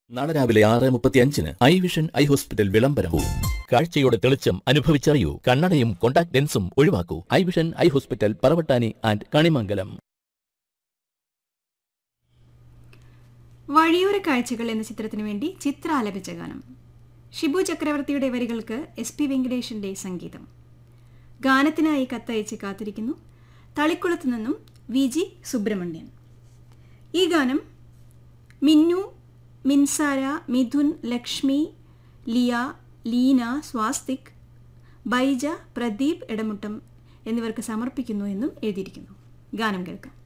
നാളെ രാവിലെ ആറ് മുപ്പത്തി അഞ്ചിന് ഐ വിഷൻ ഐ ഹോസ്പിറ്റൽ വിളംബരവും കാഴ്ചയുടെ തെളിച്ചം അനുഭവിച്ചറിയൂ കണ്ണടയും കോണ്ടാക്ട് ലെൻസും ഒഴിവാക്കൂ eye vision eye hospital Paravattani and Kanimangalam വഴിയോര കാഴ്ചകൾ എന്ന ചിത്രത്തിനു വേണ്ടി ചിത്ര ആലപിച്ച ഗാനം ഷിബു ചക്രവർത്തിയുടെ വരികൾക്ക് എസ് പി വെങ്കടേഷിന്റെ സംഗീതം ഗാനത്തിനായി കത്തയച്ച് കാത്തിരിക്കുന്നു തളിക്കുളത്തു നിന്നും വി ജി സുബ്രഹ്മണ്യൻ ഈ ഗാനം മിന്നു മിൻസാര മിഥുൻ ലക്ഷ്മി ലിയ ലീന സ്വാസ്തിക് ബൈജ പ്രദീപ് എടമുട്ടം എന്നിവർക്ക് സമർപ്പിക്കുന്നു എന്നും എഴുതിയിരിക്കുന്നു ഗാനം കേൾക്കാം